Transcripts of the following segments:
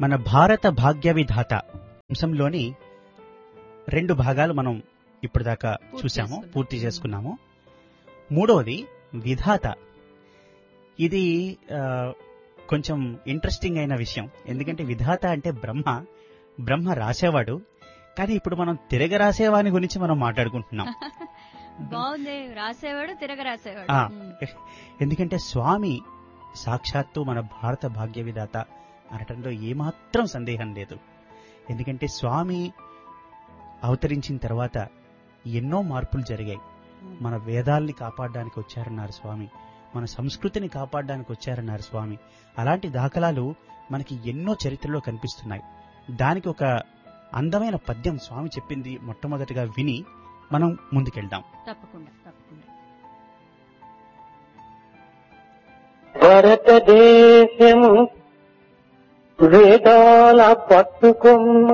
మన భారత భాగ్య విధాత అంశంలోని రెండు భాగాలు మనం ఇప్పటిదాకా పూర్తి చూసాము చేసుకున్నాం. పూర్తి చేసుకున్నాము మూడవది విధాత ఇది ఆ, కొంచెం ఇంట్రెస్టింగ్ అయిన విషయం ఎందుకంటే విధాత అంటే బ్రహ్మ బ్రహ్మ రాసేవాడు కానీ ఇప్పుడు మనం తిరగ రాసేవాని గురించి మనం మాట్లాడుకుంటున్నాం బాగుంది రాసేవాడు తిరగ రాసేవాడు ఆ. ఉమ్. ఎందుకంటే స్వామి సాక్షాత్తు మన భారత భాగ్య విధాత అనటంలో ఏమాత్రం సందేహం లేదు ఎందుకంటే స్వామి అవతరించిన తర్వాత ఎన్నో మార్పులు జరిగాయి మన వేదాల్ని కాపాడడానికి వచ్చారన్నారు స్వామి మన సంస్కృతిని కాపాడడానికి వచ్చారన్నారు స్వామి అలాంటి దాఖలాలు మనకి ఎన్నో చరిత్రలో కనిపిస్తున్నాయి దానికి ఒక అందమైన పద్యం స్వామి చెప్పింది మొట్టమొదటిగా విని మనం ముందుకెళ్దాం తప్పకుండా తప్పకుండా భారతదేశము వేదాల పట్టుకొమ్మ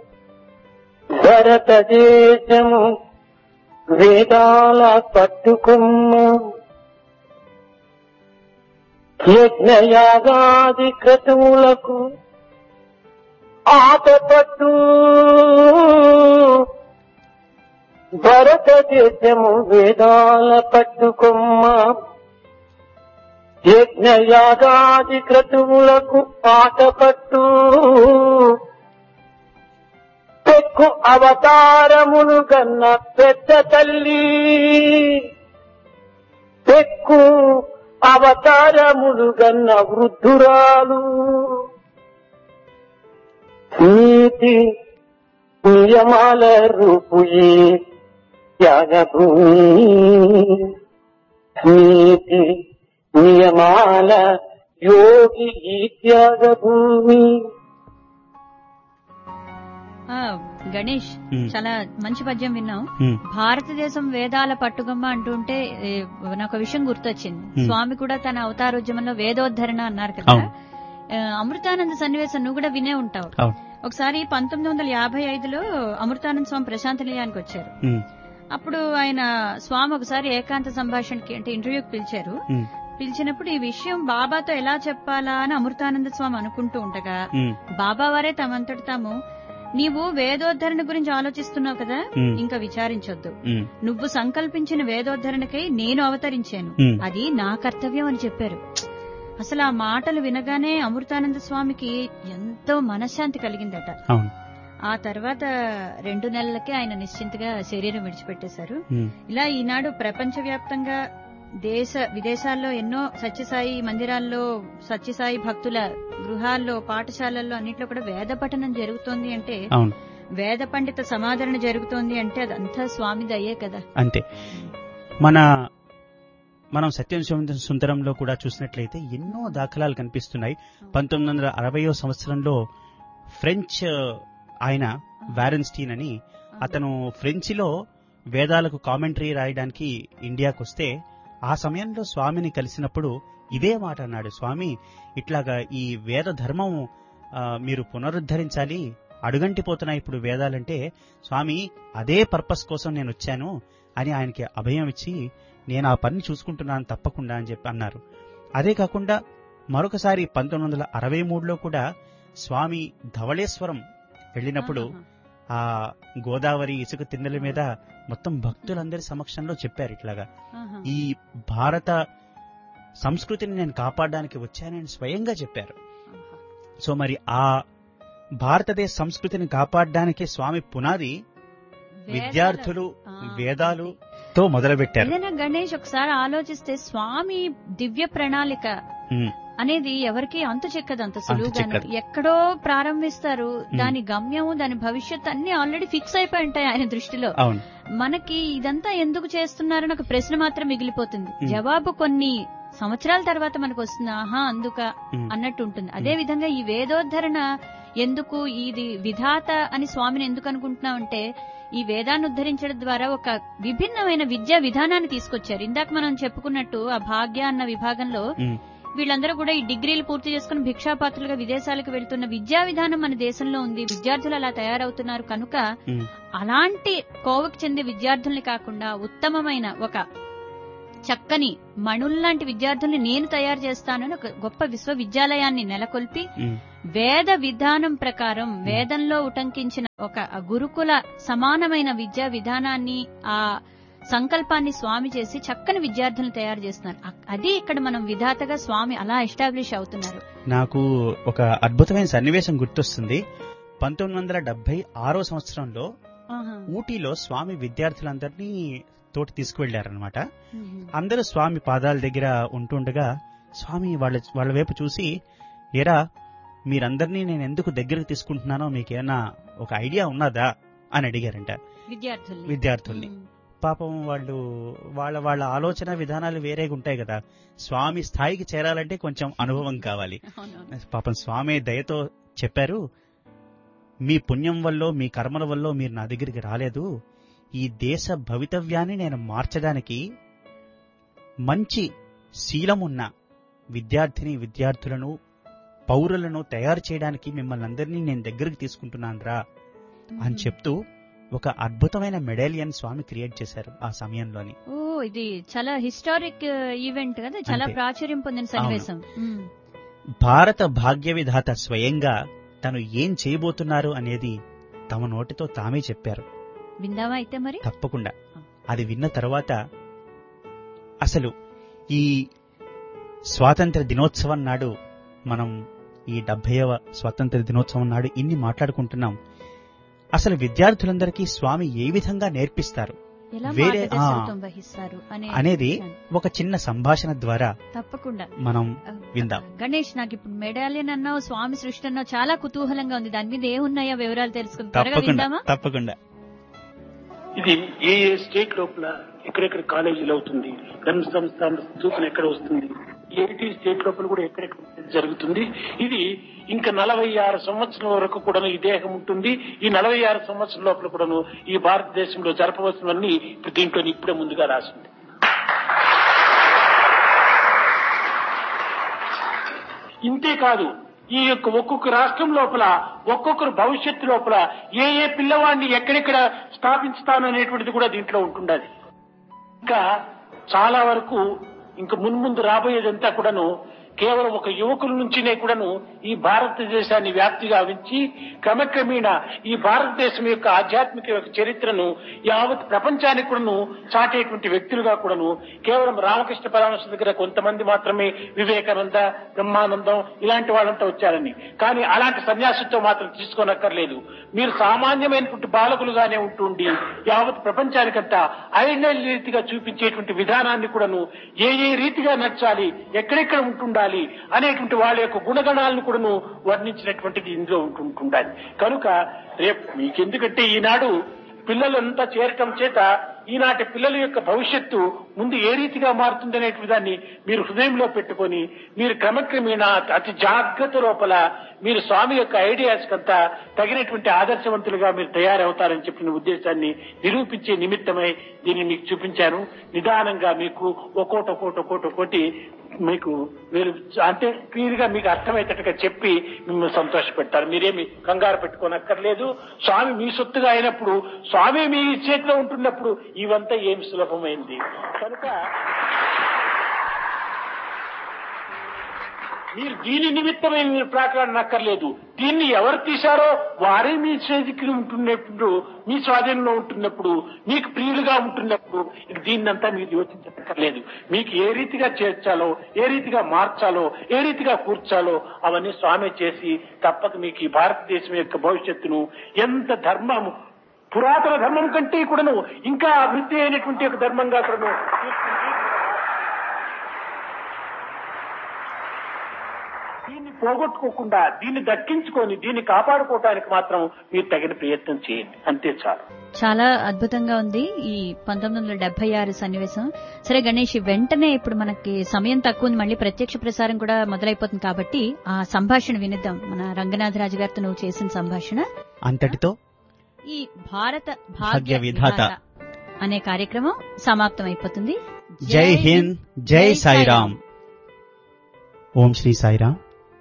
భారతదేశము వేదాల పట్టుకొమ్మ యజ్ఞయాగాది క్రతువులకు ఆటపట్టు భారతదేశము వేదాల పట్టుకొమ్మ యజ్ఞయాగాది క్రతువులకు పాటపట్టు పెక్కు అవతారములు గన్న పెద్ద తల్లి పెక్కు అవతారములు గన్న వృద్ధురాలు నీతి నియమాల రూపుయే త్యాగభూమి నీతి నియమాల యోగి ఈ త్యాగభూమి ఆ, గణేష్ ఉమ్. చాలా మంచి పద్యం విన్నాం ఉమ్, భారతదేశం వేదాల పట్టుగమ్మ అంటుంటే ఏ, నాకు ఒక విషయం గుర్తొచ్చింది Hmm. స్వామి కూడా తన అవతారోద్యమంలో వేదోద్ధరణ అన్నారు కదా అవును. ఆ, అమృతానంద సన్నివేశం నువ్వు కూడా వినే ఉంటావు అవును ఒకసారి పంతొమ్మిది వందల యాభై ఐదులో అమృతానంద స్వామి ప్రశాంత నిలయానికి వచ్చారు ఉమ్, అప్పుడు ఆయన స్వామి ఒకసారి ఏకాంత సంభాషణకి అంటే ఇంటర్వ్యూకి పిలిచారు ఉమ్, పిలిచినప్పుడు ఈ విషయం బాబాతో ఎలా చెప్పాలా అని అమృతానంద స్వామి అనుకుంటూ ఉండగా ఉమ్, బాబా వారే తమంతటి తాము నీవు వేదోద్ధరణ గురించి ఆలోచిస్తున్నావు కదా ఉమ్, ఇంకా విచారించొద్దు ఉమ్, నువ్వు సంకల్పించిన వేదోద్ధరణకై నేను అవతరించాను ఉమ్. అది నా కర్తవ్యం అని చెప్పారు అసలు ఆ మాటలు వినగానే అమృతానంద స్వామికి ఎంతో మనశ్శాంతి కలిగిందట అవును ఆ తర్వాత రెండు నెలలకే ఆయన నిశ్చింతగా శరీరం విడిచిపెట్టేశారు ఉమ్, ఇలా ఈనాడు ప్రపంచవ్యాప్తంగా దేశ విదేశాల్లో ఎన్నో సత్యసాయి మందిరాల్లో సత్యసాయి భక్తుల గృహాల్లో పాఠశాలల్లో అన్నిట్లో కూడా వేద పఠనం జరుగుతోంది అంటే అవును వేద పండిత సమాదరణ జరుగుతోంది అంటే అదంతా స్వామిది అయ్యే కదా అంతే మన మనం సత్యం సుంద- సుందరంలో కూడా చూసినట్లయితే ఎన్నో దాఖలాలు కనిపిస్తున్నాయి పంతొమ్మిది వందల అరవయో సంవత్సరంలో ఫ్రెంచ్ ఆయన వారెన్స్టీన్ అని అతను ఫ్రెంచిలో వేదాలకు కామెంటరీ రాయడానికి ఇండియాకు వస్తే ఆ సమయంలో స్వామిని కలిసినప్పుడు ఇదే మాట అన్నాడు స్వామి ఇట్లాగా ఈ వేద ధర్మం ఆ, మీరు పునరుద్ధరించాలి అడుగంటిపోతున్నాయి ఇప్పుడు వేదాలంటే స్వామి అదే పర్పస్ కోసం నేను వచ్చాను అని ఆయనకి అభయం ఇచ్చి నేను ఆ పని చూసుకుంటున్నాను తప్పకుండా అని చెప్పి అన్నారు అదే కాకుండా మరొకసారి పంతొమ్మిది వందల అరవై మూడులో కూడా స్వామి ధవళేశ్వరం వెళ్ళినప్పుడు ఆహా. ఆ గోదావరి ఇసుక తిన్నెల మీద మొత్తం భక్తులందరి సమక్షంలో చెప్పారు ఇట్లాగా ఆహా. ఈ భారత సంస్కృతిని నేను కాపాడడానికి వచ్చానని స్వయంగా చెప్పారు ఆహా. సో మరి ఆ భారతదేశ సంస్కృతిని కాపాడడానికి స్వామి పునాది వేదాల- విద్యార్థులు ఆ, వేదాలుతో మొదలుపెట్టారు ఏదైనా గణేష్ ఒకసారి ఆలోచిస్తే స్వామి దివ్య ప్రణాళిక ఉమ్, అనేది ఎవరికి అంతు చెక్కదు అంత సులువుగాను చెక్కదు. ఎక్కడో ప్రారంభిస్తారు దాని గమ్యం దాని భవిష్యత్ అన్ని ఆల్రెడీ ఫిక్స్ అయిపోయి ఉంటాయి ఆయన దృష్టిలో అవును మనకి ఇదంతా ఎందుకు చేస్తున్నారని ఒక ప్రశ్న మాత్రం మిగిలిపోతుంది Hmm. జవాబు కొన్ని సంవత్సరాల తర్వాత మనకు వస్తుంది ఆహా అందుక ఉమ్, అన్నట్టు ఉంటుంది అదే విధంగా ఈ వేదోద్ధరణ ఎందుకు ఇది విధాత అని స్వామిని ఎందుకు అనుకుంటున్నామంటే ఈ వేదాన్ని ఉద్ధరించడం ద్వారా ఒక విభిన్నమైన విద్యా విధానాన్ని తీసుకొచ్చారు ఇందాక మనం చెప్పుకున్నట్టు ఆ భాగ్య అన్న విభాగంలో ఉమ్, వీళ్ళందరూ కూడా ఈ డిగ్రీలు పూర్తి చేసుకుని భిక్షాపాత్రులుగా విదేశాలకు వెళ్తున్న విద్యా విధానం మన దేశంలో ఉంది విద్యార్థులు అలా తయారవుతున్నారు కనుక ఉమ్, అలాంటి కోవకు చెందే విద్యార్థుల్ని కాకుండా ఉత్తమమైన ఒక చక్కని మణుల్లాంటి విద్యార్థుల్ని నేను తయారు చేస్తానని ఒక గొప్ప విశ్వవిద్యాలయాన్ని నెలకొల్పి ఉమ్, వేద విధానం ప్రకారం వేదంలో ఉటంకించిన ఒక గురుకుల సమానమైన విద్యా విధానాన్ని ఆ సంకల్పాన్ని స్వామి చేసి చక్కని విద్యార్థులను తయారు చేస్తున్నారు అ- అది ఇక్కడ మనం విధాతగా స్వామి అలా ఎస్టాబ్లిష్ అవుతున్నారు నాకు ఒక అద్భుతమైన సన్నివేశం గుర్తొస్తుంది పంతొమ్మిది వందల డెబ్బై ఆరో సంవత్సరంలో ఊటీలో స్వామి విద్యార్థులందరినీ తోటి తీసుకువెళ్లారనమాట అందరూ స్వామి పాదాల దగ్గర ఉంటుండగా స్వామి వాళ్ళ వాళ్ళ వైపు చూసి ఎరా మీరందరినీ నేను ఎందుకు దగ్గరకు తీసుకుంటున్నానో మీకేమన్నా ఒక ఐడియా ఉన్నదా అని అడిగారంట విద్యార్థుల్ని విద్యార్థుల్ని ఉమ్. పాపం వాళ్ళు వాళ్ళ వాళ్ళ ఆలోచన విధానాలు వేరేగా ఉంటాయి కదా స్వామి స్థాయికి చేరాలంటే కొంచెం అనుభవం కావాలి అవునవును. పాపం స్వామి దయతో చెప్పారు మీ పుణ్యం వల్ల మీ కర్మల వల్ల మీరు నా దగ్గరికి రాలేదు ఈ దేశ భవితవ్యాన్ని నేను మార్చడానికి మంచి శీలమున్న విద్యార్థిని విద్యార్థులను పౌరులను తయారు చేయడానికి మిమ్మల్ని అందరినీ నేను దగ్గరికి తీసుకుంటున్నాను రా అని చెప్తూ ఒక అద్భుతమైన మెడేలియన్ స్వామి క్రియేట్ చేశారు ఆ సమయంలోని ఓ ఇది చాలా హిస్టారిక్ ఈవెంట్ కదా చాలా అంతే. ప్రాచుర్యం పొందిన సన్నివేశం ఉమ్. భారత భాగ్య విధాత స్వయంగా తను ఏం చేయబోతున్నారు అనేది తమ నోటితో తామే చెప్పారు విందామా అయితే మరి తప్పకుండా అది విన్న తర్వాత అసలు ఈ స్వాతంత్ర దినోత్సవం నాడు మనం ఈ డెబ్బైవ స్వాతంత్ర దినోత్సవం నాడు ఇన్ని మాట్లాడుకుంటున్నాం అసలు విద్యార్థులందరికీ స్వామి ఏ విధంగా నేర్పిస్తారు ఎలా వేరే- మార్గదర్శకత్వం వహిస్తారు అనే అనేది విషయాన్ని. ఒక చిన్న సంభాషణ ద్వారా తప్పకుండా మనం ఆ, విందాం. గణేష్ నాకు ఇప్పుడు మెడాలియన్ అన్నావు స్వామి సృష్టి అన్నావు చాలా కుతూహలంగా ఉంది దాని మీద ఏమున్నాయో వివరాలు తెలుసుకుని త్వరగా తప్పకుండా విందామా తప్పకుండా ఇది ఏ ఏ స్టేట్ లోపల ఎక్కడెక్కడ కాలేజీలు అవుతుంది ధర్మ సంస్థ సూచన ఎక్కడ వస్తుంది ఏటి స్టేట్ లోపల కూడా ఎక్కడెక్కడ జరుగుతుంది ఇది ఇంకా నలభై ఆరు సంవత్సరం వరకు కూడా ఈ దేహం ఉంటుంది ఈ నలభై ఆరు సంవత్సరం లోపల కూడాను ఈ భారతదేశంలో జరపవలసినవన్నీ ఇప్పుడు దీంట్లో ఇప్పుడే ముందుగా రాసింది ఇంతే కాదు ఈ యొక్క ఒక్కొక్క రాష్ట్రం లోపల ఒక్కొక్కరు భవిష్యత్తు లోపల ఏ ఏ పిల్లవాడిని ఎక్కడెక్కడ స్థాపించుతాననేటువంటిది కూడా దీంట్లో ఉంటుండదు ఇంకా చాలా వరకు ఇంకా మున్ముందు రాబోయేదంతా కూడాను కేవలం ఒక యువకుల నుంచినే కూడాను ఈ భారతదేశాన్ని వ్యాప్తి గావించి క్రమక్రమేణా ఈ భారతదేశం యొక్క ఆధ్యాత్మిక యొక్క చరిత్రను యావత్ ప్రపంచానికి కూడాను చాటేటువంటి వ్యక్తులుగా కూడాను కేవలం రామకృష్ణ పరమహంస దగ్గర కొంతమంది మాత్రమే వివేకానంద బ్రహ్మానందం ఇలాంటి వాళ్ళంతా వచ్చారని కానీ అలాంటి సన్యాసంతో మాత్రం తీసుకోనక్కర్లేదు మీరు సామాన్యమైనటువంటి బాలకులుగానే ఉంటుండి యావత్ ప్రపంచానికంతా ఐడియల్ రీతిగా చూపించేటువంటి విధానాన్ని కూడాను ఏ ఏ రీతిగా నడచాలి ఎక్కడెక్కడ ఉంటుండాలి అనేటువంటి వాళ్ళ యొక్క గుణగణాలను కూడాను వర్ణించినటువంటిది ఇందులో ఉంటుండాలి కనుక రేపు మీకెందుకంటే ఈనాడు పిల్లలంతా చేరటం చేత ఈనాటి పిల్లల యొక్క భవిష్యత్తు ముందు ఏ రీతిగా మారుతుందనే దాన్ని మీరు హృదయంలో పెట్టుకొని మీరు క్రమక్రమేణా అతి జాగ్రత్త లోపల మీరు స్వామి యొక్క ఐడియాస్ కంతా తగినటువంటి ఆదర్శవంతులుగా మీరు తయారవుతారని చెప్పిన ఉద్దేశాన్ని నిరూపించే నిమిత్తమై దీన్ని మీకు చూపించాను నిదానంగా మీకు ఒక్కోటి ఒక్కోటి ఒక్కోటి ఒక్కోటి మీకు మీరు అంటే క్లియర్ గా మీకు అర్థమయ్యేటట్టుగా చెప్పి మిమ్మల్ని సంతోషపెడతారు మీరేమి కంగారు పెట్టుకోనక్కర్లేదు స్వామి మీ సొత్తుగా అయినప్పుడు స్వామి మీ చేతిలో ఉంటున్నప్పుడు ఇవంతా ఏమి సులభమైంది కనుక మీరు దీని నిమిత్తమే మీరు ప్రాకాడనక్కర్లేదు దీన్ని ఎవరు తీశారో వారే మీ చేతికి ఉంటున్నప్పుడు మీ స్వాధీనంలో ఉంటున్నప్పుడు మీకు ప్రియులుగా ఉంటున్నప్పుడు ఇక దీన్నంతా మీరు యోచించక్కర్లేదు మీకు ఏ రీతిగా చేర్చాలో ఏ రీతిగా మార్చాలో ఏ రీతిగా కూర్చాలో అవన్నీ స్వామి చేసి తప్పక మీకు ఈ భారతదేశం యొక్క భవిష్యత్తును ఎంత ధర్మము పురాతన ధర్మం కంటే కూడాను ఇంకా అభివృద్ధి అయినటువంటి ఒక ధర్మంగా కూడాను దీన్ని పోగొట్టుకోకుండా దీన్ని దక్కించుకొని దీన్ని కాపాడుకోవటానికి మాత్రం మీరు తగిన ప్రయత్నం చేయండి అంతే చాలు చాలా అద్భుతంగా ఉంది ఈ పంతొమ్మిది వందల డెబ్బై ఆరు సన్నివేశం సరే గణేష్ వెంటనే ఇప్పుడు మనకి సమయం తక్కువ ఉంది మళ్ళీ ప్రత్యక్ష ప్రసారం కూడా మొదలైపోతుంది కాబట్టి ఆ సంభాషణ వినిద్దాం మన రంగనాథరాజు గారితో నువ్వు చేసిన సంభాషణ అంతటితో ఈ భారత భాగ్య భాగ్య విధాత విధాత అనే కార్యక్రమం సమాప్తం అయిపోతుంది జై హింద్ జై సాయిరామ్ ఓం శ్రీ సాయిరామ్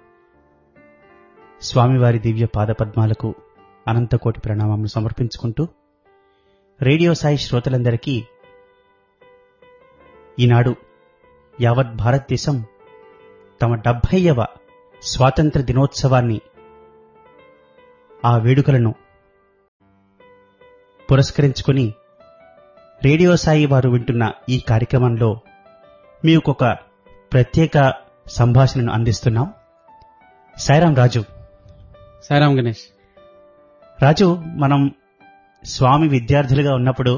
స్వామివారి దివ్య పాదపద్మాలకు అనంతకోటి ప్రణామములు సమర్పించుకుంటూ రేడియో సాయి శ్రోతలందరికీ ఈనాడు యావత్ భారతదేశం తమ డెబ్భైవ స్వాతంత్ర దినోత్సవాన్ని ఆ వేడుకలను పురస్కరించుకుని రేడియో సాయి వారు వింటున్న ఈ కార్యక్రమంలో మీకు ఒక ప్రత్యేక సంభాషణను అందిస్తున్నాం సాయిరాం రాజు సాయిరామ్ గణేష్ రాజు మనం స్వామి విద్యార్థులుగా ఉన్నప్పుడు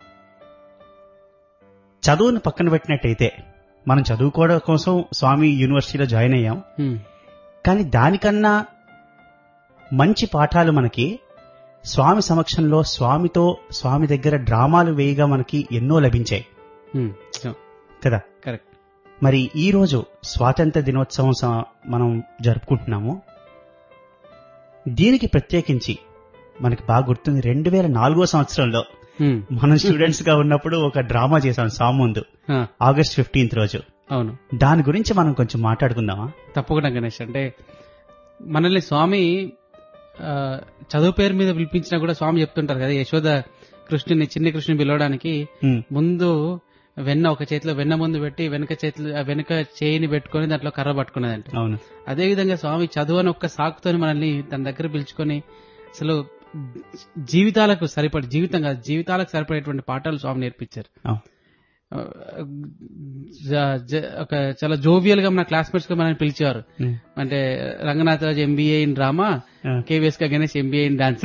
చదువును పక్కన పెట్టినట్టయితే మనం చదువుకోవడం కోసం స్వామి యూనివర్సిటీలో జాయిన్ అయ్యాం హ్మ్. కానీ దానికన్నా మంచి పాఠాలు మనకి స్వామి సమక్షంలో స్వామితో స్వామి దగ్గర డ్రామాలు వేయగా మనకి ఎన్నో లభించాయి హ్మ్. సో, కదా కరెక్ట్ మరి ఈ రోజు స్వాతంత్ర దినోత్సవం స- మనం జరుపుకుంటున్నాము దీనికి ప్రత్యేకించి మనకి బాగా గుర్తుంది రెండు వేల నాలుగో సంవత్సరంలో హ్మ్. మనం స్టూడెంట్స్ గా ఉన్నప్పుడు ఒక డ్రామా చేసాం సాము ముందు ఆ, ఆగస్ట్ ఫిఫ్టీన్త్ రోజు అవును దాని గురించి మనం కొంచెం మాట్లాడుకుందామా తప్పకుండా గణేష్ అంటే మనల్ని స్వామి ఆ, చదువు పేరు మీద పిలిపించినా కూడా స్వామి చెప్తుంటారు కదా యశోద కృష్ణుని చిన్ని కృష్ణుని పిలవడానికి ఉమ్, ముందు వెన్న ఒక చేతిలో వెన్న ముందు పెట్టి వెనక చేతిలో ఆ వెనక చేయిని పెట్టుకొని దాంట్లో కర్ర పట్టుకున్నదంట అవును అదే విధంగా స్వామి చదువు అని ఒక్క సాకుతోని మనల్ని తన దగ్గర పిలుచుకొని అసలు జీవితాలకు సరిపడి జీవితం కాదు జీవితాలకు సరిపడేటువంటి పాఠాలు స్వామి నేర్పించారు అవును. ఆ, జ- జ- ఒక చాలా జోవియల్ గా మన క్లాస్మేట్స్ గా మనల్ని పిలిచేవారు ఉమ్, అంటే Ranganath Raju MBA in drama ఆ. కేవీఎస్ గా Ganesh MBA in dance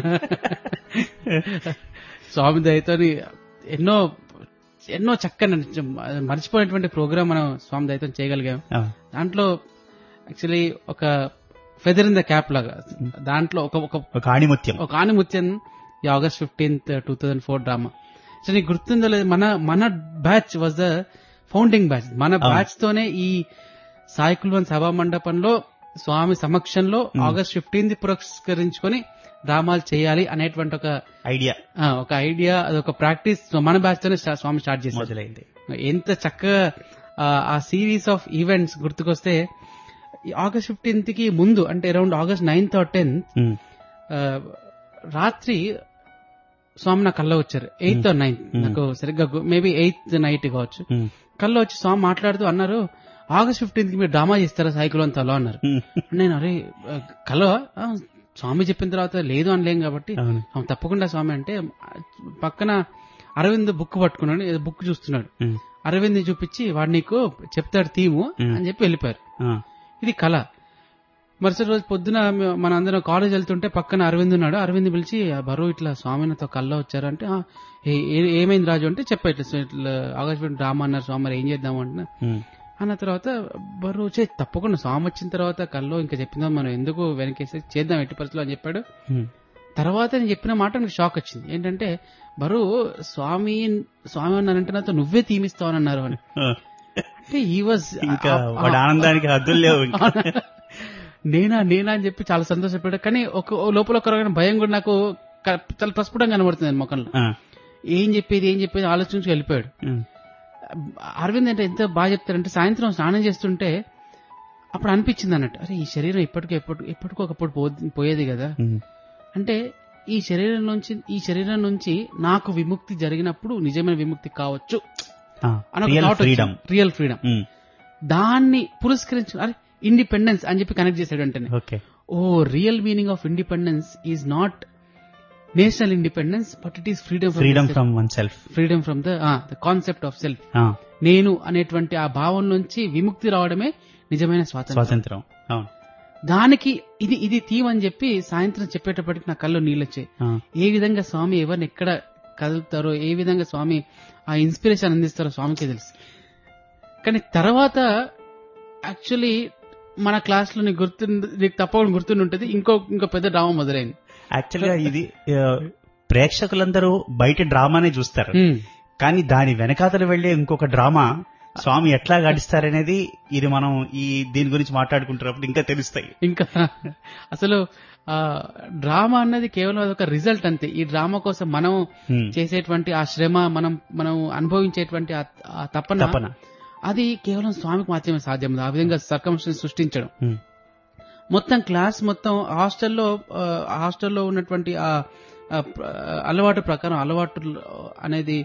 Swami దయతోని ఎన్నో ఎన్నో చక్కని మర్చిపోయినటువంటి ప్రోగ్రామ్ మనం స్వామి దయతో చేయగలిగాం అవును. దాంట్లో యాక్చువల్లీ ఒక ఫెదర్ ఇన్ ద క్యాప్ లాగా దాంట్లో ఒక ఒక ఒక ఆణిముత్యం ఒక ఆనిముత్యం ఈ August fifteenth two thousand four drama so నీకు గుర్తుందో లేదు మన మన batch was the founding batch మన అవును. బ్యాచ్ తోనే ఈ సాయి కుల్వన్ సభా మండపంలో స్వామి సమక్షంలో ఆగస్ట్ ఫిఫ్టీన్త్ పురస్కరించుకొని డ్రామాలు చేయాలి అనేటువంటి ఒక ఐడియా ఆ, ఒక ఐడియా అదొక ప్రాక్టీస్ మన బ్యాచ్ తోనే స్టా- స్వామి స్టార్ట్ చేశారు మొదలైంది ఎంత చక్కగా ఆ, ఆ సిరీస్ ఆఫ్ ఈవెంట్స్ గుర్తుకొస్తే ఈ ఆగస్ట్ ఫిఫ్టీన్త్ కి ముందు అంటే around August ninth or tenth um, రాత్రి స్వామి నా కళ్ళ వచ్చారు ఎయిత్ ఆర్ నైన్త్ Hmm. నాకు సరిగ్గా మేబీ ఎయిత్ నైట్ కావచ్చు ఉమ్, కళ్ళ వచ్చి స్వామి మాట్లాడుతూ అన్నారు ఆగస్ట్ ఫిఫ్టీన్త్ కి మీరు డ్రామా చేస్తారా సైకిల్ అంతలో అన్నారు ఉమ్, నేను అరే ఆ, కల ఆ, స్వామి చెప్పిన తర్వాత లేదు అనలేం కాబట్టి అవును "ఆ, తప్పకుండా స్వామి అంటే ఆ, పక్కన అరవింద్ బుక్ పట్టుకున్నాడు ఏదో బుక్ చూస్తున్నాడు ఉమ్, అరవింద్ చూపించి వాడు నీకు చెప్తాడు థీము Hmm. అని చెప్పి వెళ్ళిపోయారు ఆ, ఇది కళ మరుసటి రోజు పొద్దున మ- మన అందరం కాలేజ్ వెళ్తుంటే పక్కన అరవింద్ ఉన్నాడు అరవింద్ పిలిచి "ఆ, బరువు ఇట్లా స్వామి నాతో కళ్ళ వచ్చారంటే "ఆ, ఏ- ఏ- ఏమైంది రాజు అంటే చెప్పా ఇట్లా "సో ఇట్లా ఆగస్ట్ ఫిఫ్టీన్ డ్రామా అన్నారు స్వామి మరి ఏం చేద్దాం అంటే ఉమ్, అన్న తర్వాత బరువు చే తప్పకుండా స్వామి వచ్చిన తర్వాత కల్లో ఇంకా చెప్పిందాం మనం ఎందుకు వెనకేసి చేద్దాం ఎట్టి పరిస్థితులు అని చెప్పాడు ఉమ్, తర్వాత నేను చెప్పిన మాట నాకు షాక్ వచ్చింది ఏంటంటే బరువు స్వామి స్వామి అన్నారంటే నాతో నువ్వే తీమిస్తావని అని ఆ, అంటే ఈ వాజ్ ఇంకా వాడి ఆనందానికి హద్దులు లేవు ఇంకా. నేనా నేనా అని చెప్పి చాలా సంతోషపడ్డా కానీ ఒక ఓ లోపల ఒక రకమైన భయం కూడా నాకు క- చాలా ప్రస్ఫుటంగా కనబడుతుంది ఆయన ముఖంలో ఆ, ఏం చెప్పేది ఏం చెప్పేది ఆలోచించి వెళ్ళిపోయాడు ఉమ్, అరవింద్ అంటే ఎంత బాగా చెప్తారంటే సాయంత్రం స్నానం చేస్తుంటే అప్పుడు అనిపించింది అన్నట్టు అరే ఈ శరీరం ఇప్పటికో ఎప్పటి ఎప్పటికో ఒకప్పుడు పో- పోయేది కదా ఉమ్, అంటే ఈ శరీరం నుంచి ఈ శరీరం నుంచి నాకు విముక్తి జరిగినప్పుడు నిజమైన విముక్తి కావచ్చు ఆ, అని ఒక రియల్ thought ఫ్రీడమ్ వచ్చింది. రియల్ ఫ్రీడమ్ ఉమ్, దాన్ని పురస్కరించి అరే ఇండిపెండెన్స్ అని చెప్పి కనెక్ట్ చేశాడు వెంటనే okay oh real meaning of independence is not national independence but it is freedom freedom from oneself freedom from the the concept of self నేను అనేటువంటి ఆ భావం నుంచి విముక్తి రావడమే నిజమైన స్వాతంత్రం స్వాతంత్రం అవును దానికి ఇది ఇది థీమ్ అని చెప్పి సాయంత్రం చెప్పేటప్పటికి నా కళ్ళు నీళ్ళొచ్చాయి ఆ, ఏ విధంగా స్వామి ఎవరిని ఎక్కడ కదులుతారో ఏ విధంగా స్వామి ఆ ఇన్స్పిరేషన్ అందిస్తారో స్వామికి తెలుసు కానీ తర్వాత యాక్చువల్లీ మన క్లాస్ లో నీకు గుర్తు నీకు తప్పకుండా గుర్తుండి ఉంటుంది ఇంకో ఇంకో పెద్ద డ్రామా మొదలైంది యాక్చువల్ గా ఇది ఆ, ప్రేక్షకులందరూ బయట డ్రామానే చూస్తారు హ్మ్. కానీ దాని వెనకాతలు వెళ్లే ఇంకొక డ్రామా స్వామి ఎట్లా గడిస్తారనేది ఇది మనం ఈ దీని గురించి మాట్లాడుకుంటున్నప్పుడు ఇంకా తెలుస్తాయి ఇంకా అసలు ఆ డ్రామా అన్నది కేవలం అదొక రిజల్ట్ అంతే ఈ డ్రామా కోసం మనం హ్మ్. చేసేటువంటి ఆ శ్రమ మనం మనం అనుభవించేటువంటి ఆ- ఆ తపన తపన అది కేవలం స్వామికి మాత్రమే సాధ్యం ఆ విధంగా సర్కమ్స్టెన్స్ సృష్టించడం హ్మ్. మొత్తం క్లాస్ మొత్తం హాస్టల్లో ఆ, హాస్టల్లో ఉన్నటువంటి ఆ ఆ, ప్ర- అలవాటు ప్రకారం అలవాటు అనేది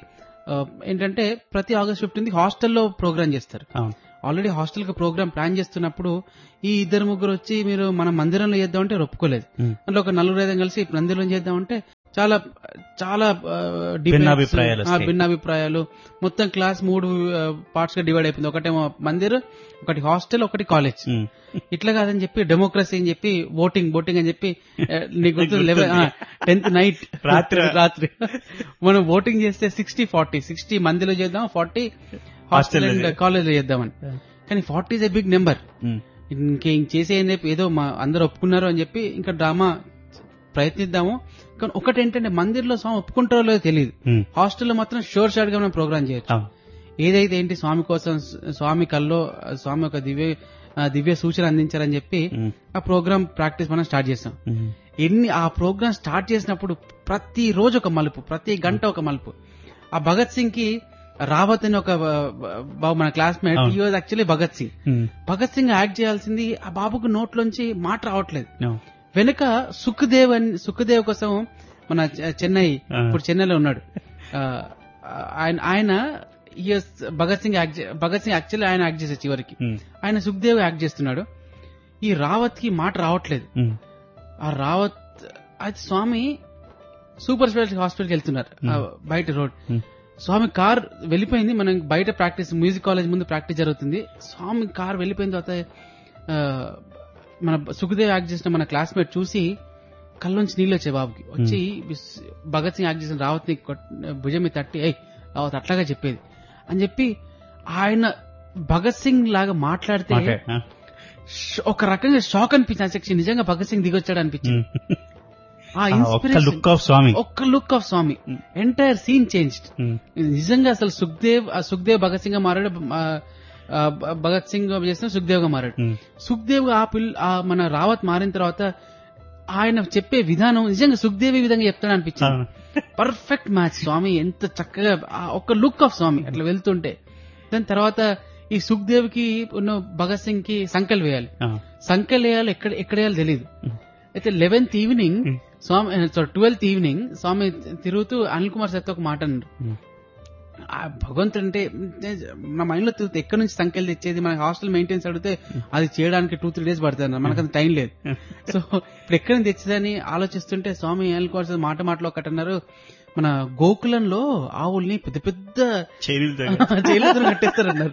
ఆ, ఏంటంటే ప్రతి ఆగస్ట్ ఫిఫ్టీన్త్ హాస్టల్లో ప్రోగ్రామ్ చేస్తారు అవును ఆల్రెడీ హాస్టల్ కి ప్రోగ్రామ్ ప్లాన్ చేస్తున్నప్పుడు ఈ ఇద్దరు ముగ్గురు వచ్చి మీరు మన మందిరంలో చేద్దామంటే వారు ఒప్పుకోలేదు ఉమ్. అందులో ఒక నలుగురు ఐదు కలిసి మందిరంలో చేద్దామంటే చాలా చాలా ఆ, debates, భిన్నాభిప్రాయాలు ఆ, వస్తాయి. భిన్నాభిప్రాయాలు మొత్తం క్లాస్ మూడు పార్ట్స్ గా డివైడ్ అయిపోయింది ఒకటేమో మందిర్ ఒకటి హాస్టల్ ఒకటి కాలేజ్ ఉమ్. ఇట్లా కాదని చెప్పి డెమోక్రసీ అని చెప్పి ఓటింగ్ ఓటింగ్ అని చెప్పి ఆ, నీకు గుర్తుంది లెవెన్ టెన్త్ నైట్ రాత్రి. రాత్రి మనం ఓటింగ్ చేస్తే సిక్స్టీ ఫార్టీ సిక్స్టీ మందిలో చేద్దాం ఫార్టీ హాస్టల్ Hostel లో అండ్ కాలేజ్ లో చేద్దామని కానీ forty is a big number um. ఇంకేం చేసే అని చెప్పి ఏదో మా అందరు ఒప్పుకున్నారు అని చెప్పి ఇంకా డ్రామా ప్రయత్నిద్దాము కానీ ఒకటి ఏంటంటే మందిర్లో స్వామి ఒప్పుకుంటారో లేదో తెలియదు ఉమ్. హాస్టల్లో మాత్రం షోర్ షార్ట్ గా మనం ప్రోగ్రామ్ చేయొచ్చు అవును ఏదైతే ఏంటి స్వామి కోసం స్వామి కల్లో స్వామి ఒక దివ్య ఆ, దివ్య సూచన అందించారని చెప్పి ఉమ్. ఆ ప్రోగ్రామ్ ప్రాక్టీస్ మనం స్టార్ట్ చేస్తాం ఉమ్. ఎన్ని ఆ ప్రోగ్రామ్ స్టార్ట్ చేసినప్పుడు ప్రతి రోజు ఒక మలుపు ప్రతి గంట ఒక మలుపు ఆ భగత్ సింగ్ కి రావత్ అని ఒక ఆ, బాబు మన క్లాస్మేట్ అవును. ఈ was actually Bhagat Singh um. Bhagat Singh act చేయాల్సింది ఆ బాబుకు నోట్లోంచి మాట రావట్లేదు అవును. వెనుక సుఖదేవ్ అని సుఖదేవ్ కోసం మన చె- చెన్నై ఆ. ఇప్పుడు చెన్నైలో ఉన్నాడు ఆ, ఆయన ఆయన yes, భగత్ సింగ్ యాక్ట్ చే- భగత్ సింగ్ యాక్చువల్లీ ఆయన యాక్ట్ చేసే చివరికి ఉమ్. ఆయన సుఖదేవ్ యాక్ట్ చేస్తున్నాడు ఈ రావత్ కి మాట రావట్లేదు ఉమ్. ఆ రావత్ అది స్వామి సూపర్ స్పెషాలిటీ హాస్పిటల్కి వెళ్తున్నారు ఆ బయట రోడ్ Hmm. స్వామి కార్ వెళ్ళిపోయింది మనం బయట ప్రాక్టీస్ మ్యూజిక్ కాలేజ్ ముందు ప్రాక్టీస్ జరుగుతుంది స్వామి కార్ వెళ్ళిపోయిన తర్వాత ఆ, మన సుఖదేవ్ యాక్ట్ చేసిన మన క్లాస్మేట్ చూసి కళ్ళలోంచి నీళ్ళు వచ్చాయి బాబుకి వచ్చి విస్- భగత్ సింగ్ యాక్ట్ చేసిన రావత్ ని భుజం మీద తట్టి ఏయ్ రావత్ అట్లాగా చెప్పేది అని చెప్పి ఆయన భగత్ సింగ్ లాగా మాట్లాడితే మాట్లాడు. ఆ. ష్- ఒక రకంగా షాక్ అనిపించింది సెక్షన్ నిజంగా భగత్ సింగ్ దిగొచ్చాడు అనిపించింది ఉమ్. ఆ ఆ ఒక్క ఇన్స్పిరేషన్ లుక్ ఆఫ్ స్వామి ఒక్క look of Swami entire scene changed um. నిజంగా అసలు సుఖ్దేవ్ ఆ సుఖ్దేవ్ భగత్ సింగ్ గా మారాడు ఆ, ఆ, భగత్ సింగ్ చేసిన సుఖ్దేవ్ గా మారాడు ఉమ్. సుఖ్దేవ్ ఆ పిల్ ఆ మన రావత్ మారిన తర్వాత ఆయన చెప్పే విధానం నిజంగా సుఖ్దేవ్ ఈ విధంగా చెప్తాడు అనిపించింది అవును. పర్ఫెక్ట్ మ్యాచ్ స్వామి ఎంత చక్కగా ఆ ఒక్క లుక్ ఆఫ్ స్వామి అట్లా వెళ్తుంటే దాని తర్వాత ఈ సుఖ్దేవ్ కి ఉన్న భగత్ సింగ్ కి సంకల్ వేయాలి ఆ. సంకల్ వేయాలి ఎక్కడ ఎక్కడ వేయాలి తెలియదు అయితే eleventh evening Hmm. Swami twelfth evening Swami తిరుగుతూ అనిల్ కుమార్ సార్తో ఒక మాట అన్నారు Hmm. ఆ భగవంతుడు అంటే నా మైండ్ లో తిరుగుతుంది ఎక్కడి నుంచి సంఖ్యలు తెచ్చేది మన హాస్టల్ మెయింటెన్స్ అడిగితే అది చేయడానికి టూ త్రీ డేస్ పడుతుంది మనకంత టైం లేదు సో ఇప్పుడు ఎక్కడి నుంచి తెచ్చేదని ఆలోచిస్తుంటే స్వామి అనిల్ కుమార్ సార్ మాట మాటలో ఒకటి అన్నారు మన గోకులంలో ఆవుల్ని పెద్ద పెద్ద చైనీయులతో. చేయలతో కట్టేస్తారన్నారు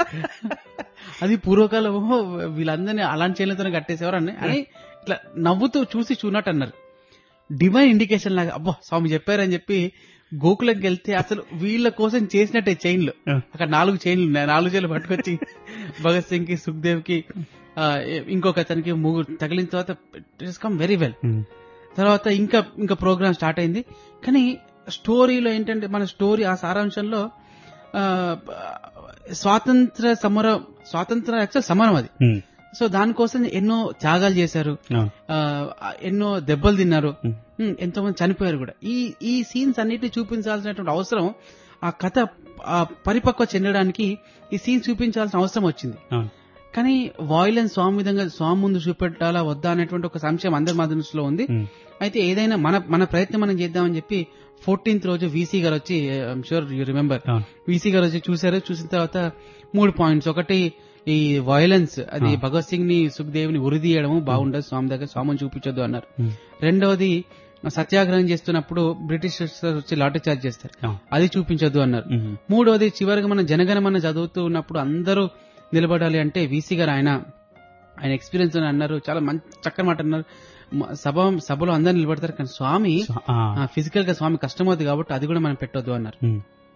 అది పూర్వకాలము వీళ్ళందరినీ అలాంటి చేయలతో కట్టేసేవారు అని అని ఇట్లా నవ్వుతూ చూసి చూనట్టు అన్నారు డివైన్ ఇండికేషన్ లాగా అబ్బా స్వామి చెప్పారని చెప్పి గోకులంకి వెళ్తే అసలు వీళ్ళ కోసం చేసినట్టే చైన్లు ఆ. అక్కడ నాలుగు చైన్లు ఉన్నాయి నాలుగు చైన్లు పట్టుకొచ్చి భగత్ సింగ్ కి సుఖ్దేవ్ కి ఆ, ఇంకొక అతనికి ముగ్గురు తగిలిన తర్వాత it's come very well um. తర్వాత ఇంకా ఇంకా ప్రోగ్రామ్ స్టార్ట్ అయింది కానీ స్టోరీలో ఏంటంటే మన స్టోరీ ఆ సారాంశంలో ఆ, స్వాతంత్ర సమరం స్వాతంత్ర యాక్చువల్ సమరం అది ఉమ్. సో దానికోసం ఎన్నో త్యాగాలు చేశారు అవును. ఆ, ఎన్నో దెబ్బలు తిన్నారు Hmm. Hmm, ఎంతో మంది చనిపోయారు కూడా ఈ ఈ సీన్స్ అన్నిటిని చూపించాల్సినటువంటి అవసరం ఆ కథ ఆ, పరిపక్వ చెందడానికి ఈ సీన్ చూపించాల్సిన అవసరం వచ్చింది అవును. కానీ వాయిలెన్స్ స్వామి విధంగా స్వామి ముందు చూపెట్టాలా వద్దా అనేటువంటి ఒక సంశయం అందరి మనసులో ఉంది ఉమ్. అయితే ఏదైనా మన మన ప్రయత్నం మనం చేద్దామని చెప్పి ఫోర్టీన్త్ రోజు వీసీ గారు వచ్చి ఐఎమ్ షూర్ యూ రిమెంబర్ అవును. వీసీ గారు వచ్చి చూశారు చూసిన తర్వాత మూడు పాయింట్స్ ఒకటి ఈ వైలెన్స్ అది ఆ. భగత్ సింగ్ ని సుఖ్దేవ్ ని ఉరిదీయడము బాగుండదు స్వామి దగ్గర స్వామిని చూపించొద్దు అన్నారు ఉమ్. రెండవది సత్యాగ్రహం చేస్తున్నప్పుడు బ్రిటిష్ వచ్చి లాఠీ చార్జ్ చేస్తారు అవును. అది చూపించొద్దు అన్నారు ఉమ్. మూడవది చివరిగా మనం జనగణమన చదువుతూ ఉన్నప్పుడు అందరూ నిలబడాలి అంటే వీసీ గారు ఆయన ఆయన ఎక్స్పీరియన్స్ అని అన్నారు చాలా మంచి చక్కని మాట అన్నారు మ- సభ సభలో అందరు నిలబడతారు కానీ స్వామి ఆ. ఫిజికల్ గా స్వామి కష్టమవుతుంది కాబట్టి అది కూడా మనం పెట్టొద్దు అన్నారు ఉమ్.